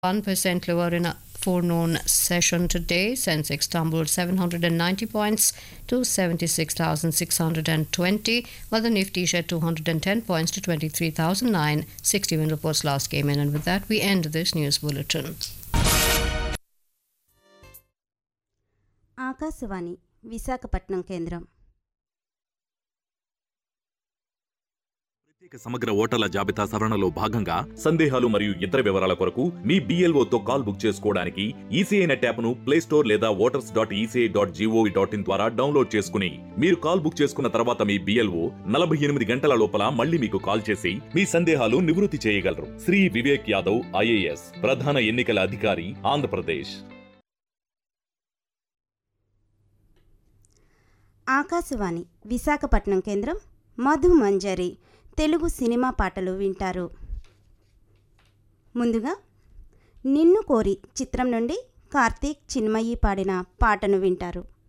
1% lower in a forenoon session today. Sensex tumbled 790 points to 76,620, while the Nifty shed 210 points to 23,960 when reports last came in. And with that, we end this news bulletin. Akashvani Visakhapatnam కేంద్రం ప్రత్యేక సమగ్ర ఓటర్ల జాబితా సవరణలో భాగంగా సందేహాలు మరియు ఇతర వివరాల కొరకు మీ BLO తో కాల్ బుక్ చేసుకోవడానికి ఈసీఐ నెట్ యాప్ను ప్లే స్టోర్ లేదా voters dot ECI dot gov dot in ద్వారా డౌన్లోడ్ చేసుకుని మీరు కాల్ బుక్ చేసుకున్న తర్వాత మీ బిఎల్ఓ నలభై ఎనిమిది గంటల లోపల మళ్ళీ మీకు కాల్ చేసి మీ సందేహాలు నివృత్తి చేయగలరు శ్రీ వివేక్ యాదవ్ ఐఏఎస్ ప్రధాన ఎన్నికల అధికారి ఆంధ్రప్రదేశ్ ఆకాశవాణి విశాఖపట్నం కేంద్రం మధు మంజరి తెలుగు సినిమా పాటలు వింటారు ముందుగా నిన్ను కోరి చిత్రం నుండి కార్తీక్ చిన్మయి పాడిన పాటను వింటారు